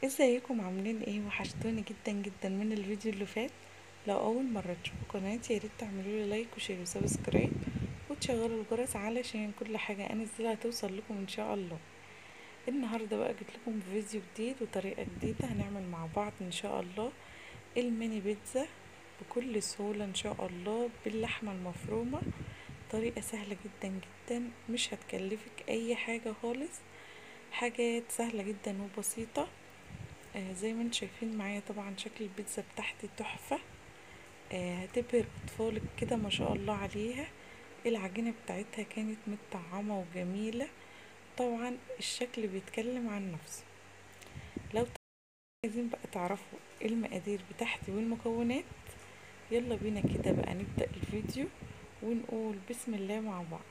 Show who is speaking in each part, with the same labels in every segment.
Speaker 1: ازيكم عاملين ايه وحشتوني جدا جدا من الفيديو اللي فات لو اول مره تشوفوا قناتي ياريت تعملوا لي لايك وشير وسبسكرايب وتشغلوا الجرس علشان كل حاجه انزلها توصل لكم ان شاء الله النهارده بقى جيت لكم بفيديو جديد وطريقه جديده هنعمل مع بعض ان شاء الله الميني بيتزا بكل سهوله ان شاء الله باللحمه المفرومه طريقه سهله جدا جدا مش هتكلفك اي حاجه خالص حاجات سهله جدا وبسيطه آه زي ما انتم شايفين معايا طبعا شكل البيتزا بتاعتي تحفة آه هتبهر اطفالك كده ما شاء الله عليها العجينة بتاعتها كانت متطعمة وجميلة طبعا الشكل بيتكلم عن نفسه لو عايزين بقى تعرفوا المقادير بتاعتي والمكونات يلا بينا كده بقى نبدأ الفيديو ونقول بسم الله مع بعض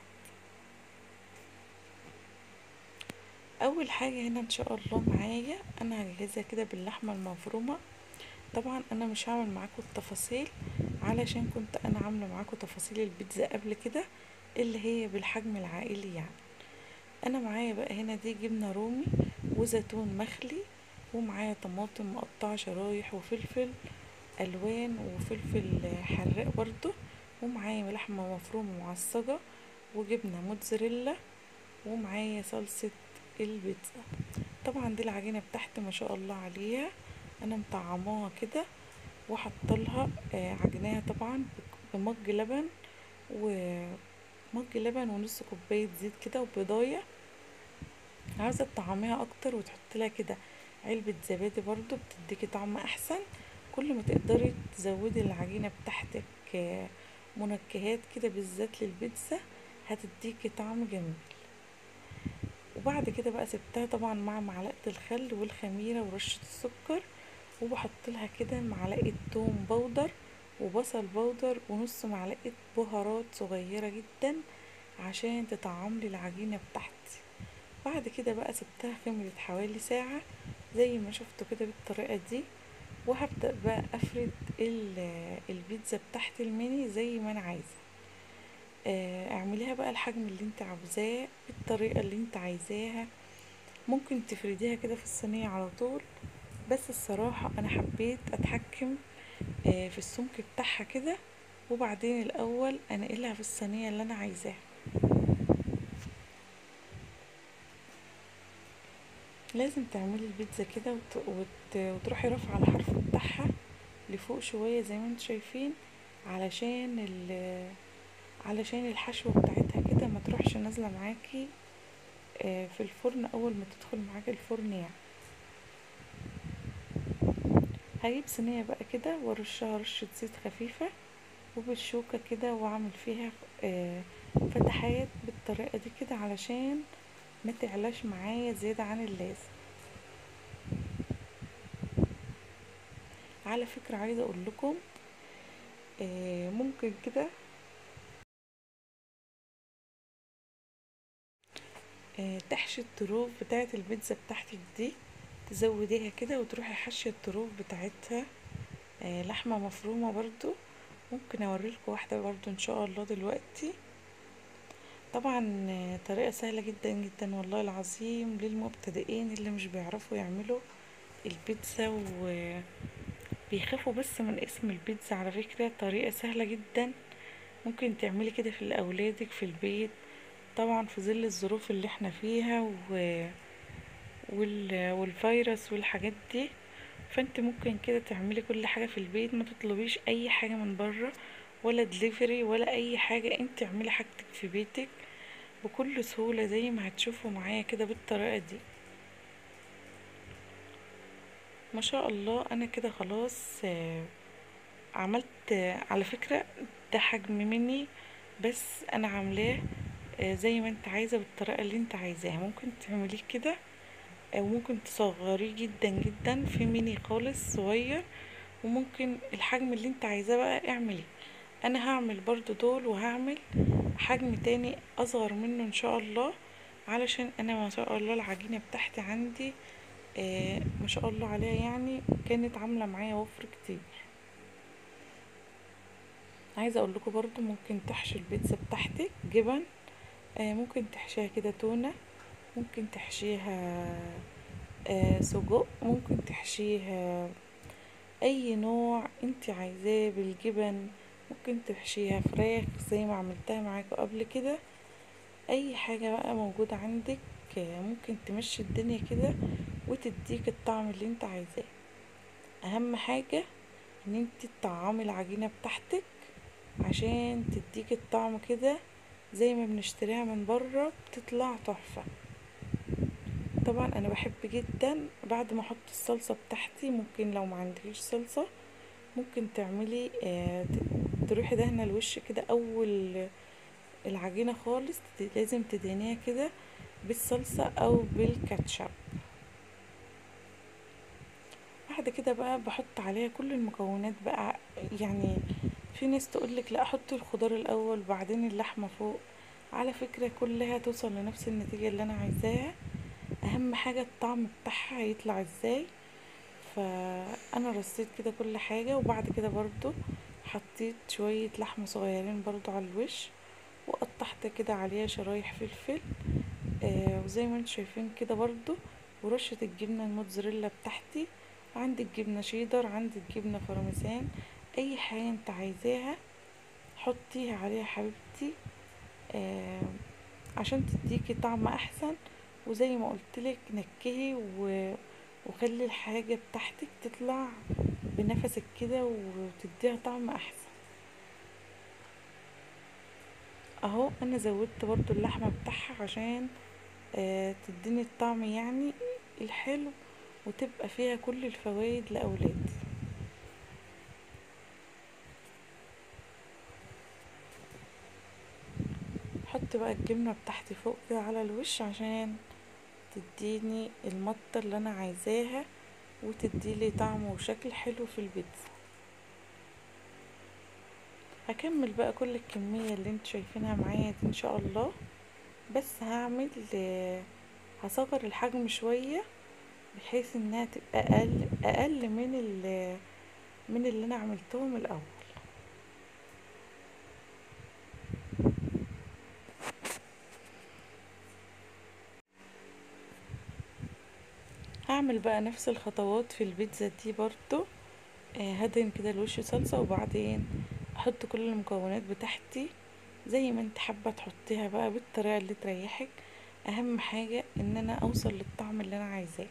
Speaker 1: اول حاجه هنا ان شاء الله معايا انا هجهزها كده باللحمه المفرومه طبعا انا مش هعمل معاكم التفاصيل علشان كنت انا عامله معاكم تفاصيل البيتزا قبل كده اللي هي بالحجم العائلي يعني انا معايا بقى هنا دي جبنه رومي وزيتون مخلي ومعايا طماطم مقطعه شرايح وفلفل الوان وفلفل حراق برضو ومعايا لحمه مفرومه معصجه وجبنه موتزاريلا ومعايا صلصه البيتزا طبعا دي العجينه بتاعتي ما شاء الله عليها انا مطعماها كده وحطلها آه عجناها طبعا بمج لبن ومج لبن ونص كوبايه زيت كده وبيضايه عاوزه تطعميها اكتر وتحط لها كده علبه زبادي برضو بتديكي طعم احسن كل ما تقدري تزودي العجينه بتاعتك آه منكهات كده بالذات للبيتزا هتديكي طعم جميل وبعد كده بقى سبتها طبعا مع معلقه الخل والخميره ورشه السكر وبحط لها كده معلقه توم بودر وبصل بودر ونص معلقه بهارات صغيره جدا عشان تطعم لي العجينه بتاعتي بعد كده بقى سبتها خمرت حوالي ساعه زي ما شفتوا كده بالطريقه دي وهبدا بقى افرد البيتزا بتاعتي الميني زي ما انا عايزه اعمليها بقى الحجم اللي انت عاوزاه بالطريقه اللي انت عايزاها ممكن تفرديها كده في الصينيه على طول بس الصراحه انا حبيت اتحكم في السمك بتاعها كده وبعدين الاول انقلها في الصينيه اللي انا عايزاها لازم تعملي البيتزا كده وت... وت... وتروحي رافعه الحرف بتاعها لفوق شويه زي ما انتم شايفين علشان ال... علشان الحشوة بتاعتها كده ما تروحش نازلة معاكي في الفرن اول ما تدخل معاكي الفرن يعني هجيب صينية بقى كده وارشها رشة زيت خفيفة وبالشوكة كده واعمل فيها فتحات بالطريقة دي كده علشان ما تعلاش معايا زيادة عن اللازم على فكرة عايزة اقول لكم ممكن كده تحشي الطروف بتاعه البيتزا بتاعتك دي تزوديها كده وتروحي حشي الطروف بتاعتها لحمه مفرومه برضو ممكن اوريلكم واحده برضو ان شاء الله دلوقتي طبعا طريقه سهله جدا جدا والله العظيم للمبتدئين اللي مش بيعرفوا يعملوا البيتزا وبيخافوا بس من اسم البيتزا على فكره طريقه سهله جدا ممكن تعملي كده في لاولادك في البيت طبعا في ظل الظروف اللي احنا فيها و... وال... والفيروس والحاجات دي فانت ممكن كده تعملي كل حاجة في البيت ما تطلبيش اي حاجة من بره ولا دليفري ولا اي حاجة انت اعملي حاجتك في بيتك بكل سهولة زي ما هتشوفوا معايا كده بالطريقة دي ما شاء الله انا كده خلاص عملت على فكرة ده حجم مني بس انا عاملاه زي ما انت عايزه بالطريقه اللي انت عايزاها ممكن تعمليه كده او ممكن تصغريه جدا جدا في ميني خالص صغير وممكن الحجم اللي انت عايزاه بقى اعمليه انا هعمل برضو دول وهعمل حجم تاني اصغر منه ان شاء الله علشان انا ما شاء الله العجينه بتاعتي عندي آه ما شاء الله عليها يعني كانت عامله معايا وفر كتير عايزه اقول لكم برضو ممكن تحشي البيتزا بتاعتك جبن آه ممكن تحشيها كده تونة ممكن تحشيها آه سجق ممكن تحشيها اي نوع انت عايزاه بالجبن ممكن تحشيها فراخ زي ما عملتها معاكم قبل كده اي حاجة بقى موجودة عندك آه، ممكن تمشي الدنيا كده وتديك الطعم اللي انت عايزاه اهم حاجة ان انت تطعمي العجينة بتاعتك عشان تديك الطعم كده زي ما بنشتريها من بره بتطلع تحفة طبعا انا بحب جدا بعد ما احط الصلصة بتاعتي ممكن لو ما عندكيش صلصة ممكن تعملي آه ت- تروحي دهنة الوش كده اول العجينة خالص تد- لازم تدهنيها كده بالصلصة او بالكاتشب بعد كده بقى بحط عليها كل المكونات بقى يعني في ناس تقولك لا احط الخضار الاول بعدين اللحمة فوق على فكرة كلها توصل لنفس النتيجة اللي انا عايزاها اهم حاجة الطعم بتاعها هيطلع ازاي فانا رصيت كده كل حاجة وبعد كده برضو حطيت شوية لحمة صغيرين برضو على الوش وقطعت كده عليها شرايح فلفل آه وزي ما انتم شايفين كده برضو ورشة الجبنة الموتزاريلا بتاعتي عندك جبنة شيدر عندك جبنة بارميزان اي حاجة انت عايزاها حطيها عليها حبيبتي آه عشان تديكي طعم احسن وزي ما قلتلك نكهي و... وخلي الحاجة بتاعتك تطلع بنفسك كده وتديها طعم احسن اهو انا زودت برضو اللحمة بتاعها عشان آه تديني الطعم يعني الحلو وتبقى فيها كل الفوائد لاولادي احط بقى الجبنة بتاعتي فوق كده على الوش عشان تديني المطة اللي انا عايزاها وتديلي طعم وشكل حلو في البيتزا هكمل بقى كل الكمية اللي انتوا شايفينها معايا دي ان شاء الله بس هعمل آه، هصغر الحجم شوية بحيث انها تبقى اقل اقل من ال من اللي انا عملتهم الاول هعمل بقى نفس الخطوات في البيتزا دي برضو آه، هدهن كده الوش صلصة وبعدين احط كل المكونات بتاعتي زي ما انت حابة تحطيها بقى بالطريقة اللي تريحك اهم حاجة ان انا اوصل للطعم اللي انا عايزاه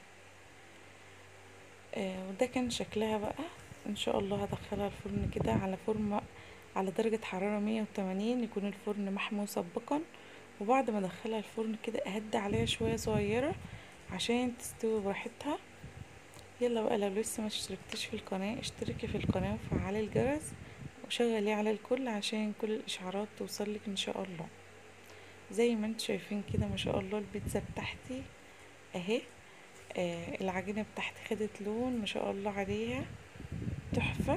Speaker 1: آه، وده كان شكلها بقى ان شاء الله هدخلها الفرن كده على فرن على درجة حرارة مية وتمانين يكون الفرن محمي مسبقا وبعد ما ادخلها الفرن كده اهدي عليها شوية صغيرة عشان تستوي براحتها يلا بقى لو لسه ما اشتركتش في القناة اشتركي في القناة وفعلي الجرس وشغليه على الكل عشان كل الاشعارات توصلك ان شاء الله زي ما انتم شايفين كده ما شاء الله البيتزا بتاعتي اهي آه العجينة بتاعتي خدت لون ما شاء الله عليها تحفة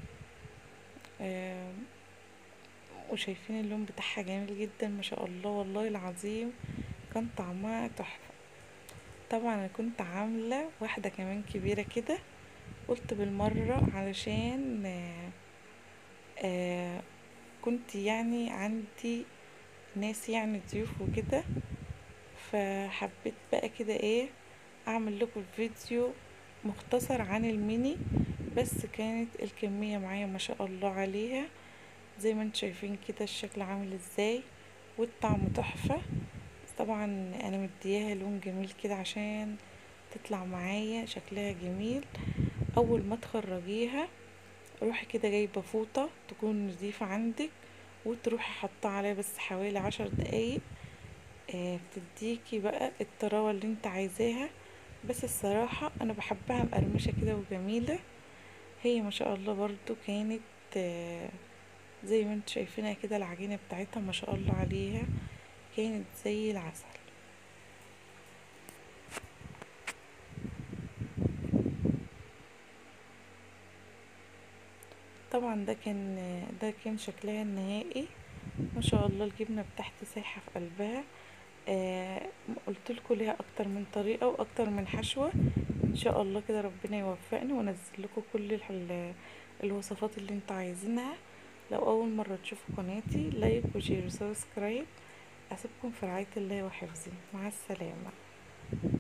Speaker 1: آه وشايفين اللون بتاعها جميل جدا ما شاء الله والله العظيم كان طعمها تحفة طبعا انا كنت عاملة واحدة كمان كبيرة كده قلت بالمرة علشان آه آه كنت يعني عندي ناس يعني ضيوف وكده فحبيت بقى كده ايه اعمل لكم فيديو مختصر عن الميني بس كانت الكمية معايا ما شاء الله عليها زي ما انتم شايفين كده الشكل عامل ازاي والطعم تحفة طبعا انا مدياها لون جميل كده عشان تطلع معايا شكلها جميل اول ما تخرجيها روحي كده جايبة فوطة تكون نظيفة عندك وتروحي حاطة عليها بس حوالي عشر دقايق آه بتديكي بقى الطراوة اللي انت عايزاها بس الصراحة انا بحبها مقرمشة كده وجميلة هي ما شاء الله برضو كانت آه زي ما انتوا شايفينها كده العجينة بتاعتها ما شاء الله عليها كانت زي العسل طبعا ده كان ده كان شكلها النهائي ما شاء الله الجبنة بتاعتي سايحة في قلبها آه قلت لكم ليها اكتر من طريقة واكتر من حشوة ان شاء الله كده ربنا يوفقني وانزل لكم كل ال- الوصفات اللي انتوا عايزينها لو اول مرة تشوفوا قناتي لايك وشير وسبسكرايب اسيبكم في رعاية الله وحفظه مع السلامة